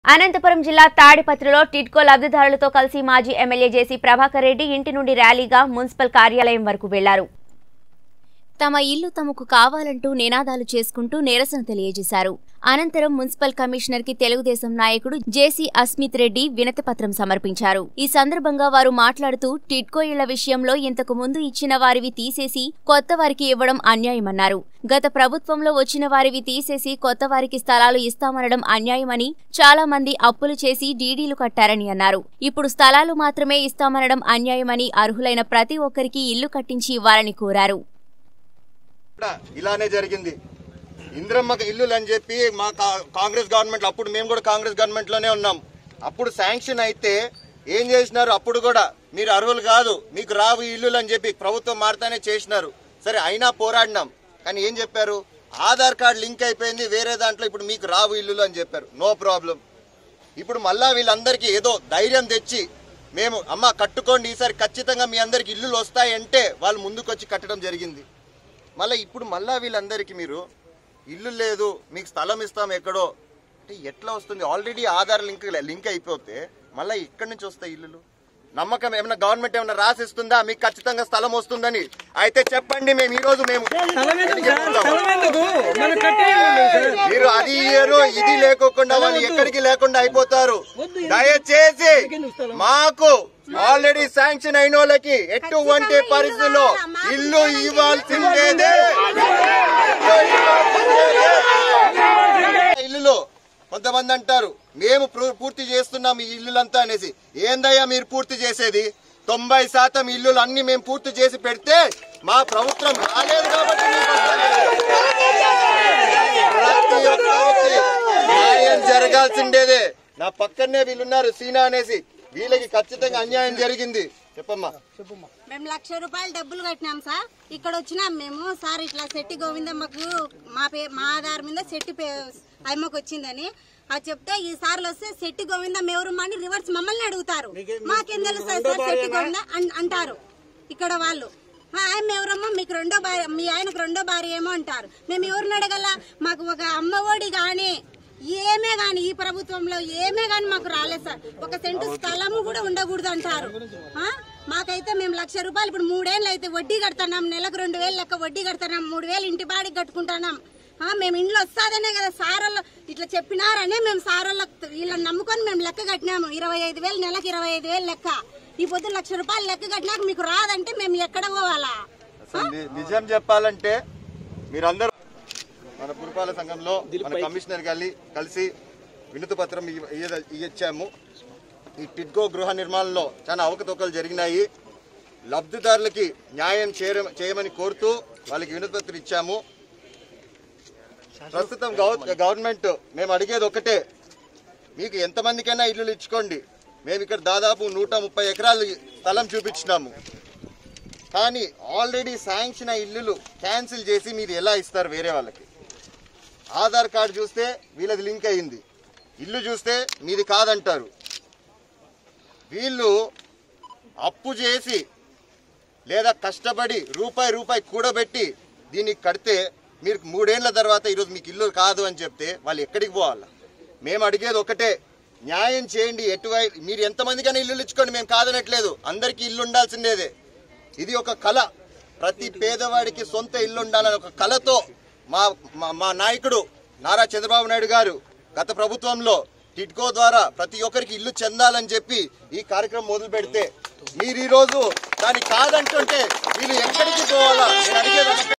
అనంతపురం జిల్లా తాడిపత్రిలో టిడ్కో లబ్ధిదారులతో కలిసి మాజీ ఎమ్మెల్యే జేసీ ప్రభాకర్ రెడ్డి ఇంటి నుండి ర్యాలీగా మున్సిపల్ కార్యాలయం వరకు వెళ్లారు తమ ఇల్లు తమకు కావాలంటూ నినాదాలు చేసుకుంటూ నిరసన తెలియజేశారు అనంతరం మున్సిపల్ కమిషనర్ కి తెలుగుదేశం నాయకుడు జేసీ అస్మిత్ రెడ్డి వినతిపత్రం సమర్పించారు ఈ సందర్భంగా వారు మాట్లాడుతూ టిడ్కో ఇళ్ల విషయంలో ఇంతకు ముందు ఇచ్చిన వారివి తీసేసి కొత్త వారికి ఇవ్వడం అన్యాయమన్నారు గత ప్రభుత్వంలో వచ్చిన వారివి తీసేసి కొత్త వారికి స్థలాలు ఇస్తామనడం అన్యాయమని చాలా మంది అప్పులు చేసి డీడీలు కట్టారని అన్నారు ఇప్పుడు స్థలాలు మాత్రమే ఇస్తామనడం అన్యాయమని అర్హులైన ప్రతి ఒక్కరికి ఇల్లు కట్టించి ఇవ్వాలని కోరారు కూడా ఇలానే జరిగింది ఇంద్రమ్మకి ఇల్లులు అని చెప్పి మా కా- కాంగ్రెస్ గవర్నమెంట్ అప్పుడు మేము కూడా కాంగ్రెస్ గవర్నమెంట్ లోనే ఉన్నాం అప్పుడు శాంక్షన్ అయితే ఏం చేసినారు అప్పుడు కూడా మీరు అర్హులు కాదు మీకు రావు ఈ ఇల్లులు అని చెప్పి ప్రభుత్వం మారుతానే చేసినారు సరే అయినా పోరాడినాం కానీ ఏం చెప్పారు ఆధార్ కార్డు లింక్ అయిపోయింది వేరే దాంట్లో ఇప్పుడు మీకు రావు ఇల్లులు అని చెప్పారు నో ప్రాబ్లం ఇప్పుడు మళ్ళా వీళ్ళందరికీ ఏదో ధైర్యం తెచ్చి మేము అమ్మ కట్టుకోండి ఈసారి ఖచ్చితంగా మీ అందరికి ఇల్లులు వస్తాయంటే వాళ్ళు ముందుకొచ్చి కట్టడం జరిగింది మళ్ళీ ఇప్పుడు మళ్ళా వీళ్ళందరికీ మీరు ఇల్లు లేదు మీకు స్థలం ఇస్తాం ఎక్కడో అంటే ఎట్లా వస్తుంది ఆల్రెడీ ఆధార్ లింక్ లింక్ అయిపోతే మళ్ళీ ఇక్కడి నుంచి వస్తాయి ఇల్లులు నమ్మకం ఏమైనా గవర్నమెంట్ ఏమైనా రాసిస్తుందా మీకు ఖచ్చితంగా స్థలం వస్తుందని అయితే చెప్పండి మేము ఈ రోజు మేము స్థలం ఎందుకు సార్ స్థలం ఎందుకు మనం కట్టేయండి సార్ మీరు అది ఇయ్యరు ఇది లేకోకుండా వాళ్ళు ఎక్కడికి లేకుండా అయిపోతారు దయచేసి మాకు ఆల్రెడీ శాంక్షన్ అయిన వాళ్ళకి ఎటువంటి పరిస్థితుల్లో ఇల్లు ఇవ్వాల్సిందేదే ఇల్లులు కొంతమంది అంటారు మేము ప్రు- పూర్తి చేస్తున్నాం ఈ ఇల్లులంతా అనేసి ఏందయ్యా మీరు పూర్తి చేసేది తొంభై శాతం ఇల్లులు అన్ని మేము పూర్తి చేసి పెడితే మా ప్రభుత్వం రాలేదు కాబట్టి మీకు వస్తలేదు. ప్రతి ఒక్కరికి న్యాయం జరగాల్సిండేదే నా పక్కనే వీళ్ళున్నారు సీనా అనేసి వీళ్ళకి ఖచ్చితంగా అన్యాయం జరిగింది చెప్పమ్మా మేము లక్ష రూపాయలు డబ్బులు కట్టినాం సార్ ఇక్కడ వచ్చినాం మేము సార్ ఇట్లా శెట్టి గోవిందమ్మకు మా పే మా ఆధార్ మీద శెట్టి పే అమ్మకు వచ్చిందని అది చెప్తే ఈ సార్లు వస్తే శెట్టి గోవిందం ఎవరు అని రివర్స్ మమ్మల్ని అడుగుతారు మాకేం తెలుస్తుంది సార్ శెట్టి గోవింద అన్- అంటారు ఇక్కడ వాళ్ళు "ఆ, ఆయన ఎవరమ్మా మీకు రెండో భార్య మీ ఆయనకు రెండో భార్య ఏమో అంటారు మేము ఎవరిని అడగల మాకు ఒక అమ్మఒడి కానీ ఏమే గాని ఈ ప్రభుత్వంలో ఏమే గాని మాకు రాలేదు సార్ ఒక సెంటు స్థలము కూడా ఉండకూడదు అంటారు ఆ? మాకైతే మేము లక్ష రూపాయలు ఇప్పుడు మూడేళ్ళు అయితే వడ్డీ కడుతున్నాం నెలకు రెండు వేలు లెక్క వడ్డీ కడుతున్నాం మూడు వేలు ఇంటి బాడికి కట్టుకుంటున్నాం ఆ, మేము ఇంట్లో వస్తాదనే కదా సారోళ్ళు ఇట్లా చెప్పినారనే మేము సారోళ్ళ వీళ్ళని నమ్ముకొని మేము లెక్క కట్టినాము ఇరవై ఐదు వేలు నెలకు ఇరవై ఐదు వేలు లెక్క ఈ పొద్దు లక్ష రూపాయలు లెక్క కట్టినాక మీకు రాదంటే మేము ఎక్కడ పోవాలా అసలు ని- నిజం చెప్పాలంటే మీరందరూ మన పురపాలక సంఘంలో మన కమిషనర్ గారి కలిసి వినతి పత్రం ఇవ్వ- ఇయ్య- ఇచ్చాము ఈ టిడ్కో గృహ నిర్మాణంలో చాలా అవకతవకలు జరిగినాయి లబ్ధిదారులకి న్యాయం చేయ- చేయమని కోరుతూ వాళ్ళకి వినతి పత్రం ఇచ్చాము ప్రస్తుతం గవ- గవర్నమెంట్ మేము అడిగేది ఒకటే మీకు ఎంతమందికైనా ఇల్లులు ఇచ్చుకోండి మేము ఇక్కడ దాదాపు నూట ముప్పై ఎకరాలు స్థలం చూపించినాము కానీ ఆల్రెడీ శాంక్షన్ అయిన ఇల్లులు క్యాన్సిల్ చేసి మీరు ఎలా ఇస్తారు వేరే వాళ్ళకి ఆధార్ కార్డు చూస్తే వీళ్ళది లింక్ అయింది ఇల్లు చూస్తే మీది కాదంటారు వీళ్ళు అప్పు చేసి లేదా కష్టపడి రూపాయి రూపాయి కూడబెట్టి దీనికి కడితే మీరు మూడేళ్ల తర్వాత ఈరోజు మీకు ఇల్లు కాదు అని చెప్తే వాళ్ళు ఎక్కడికి పోవాలి మేము అడిగేది ఒకటే న్యాయం చేయండి ఎటువై మీరు ఎంతమందికైనా ఇల్లు ఇచ్చుకోండి మేము కాదనట్లేదు అందరికీ ఇల్లు ఉండాల్సిందేదే ఇది ఒక కళ ప్రతి పేదవాడికి సొంత ఇల్లు ఉండాలని ఒక కళతో మా మా- మా నాయకుడు నారా చంద్రబాబు నాయుడు గారు గత ప్రభుత్వంలో టిడ్కో ద్వారా ప్రతి ఒక్కరికి ఇల్లు చెందాలని చెప్పి ఈ కార్యక్రమం మొదలు పెడితే మీరు ఈ రోజు దాన్ని కాదంటుంటే వీళ్ళు ఎక్కడికి పోవాలా నేను అడిగేది ఒకటే.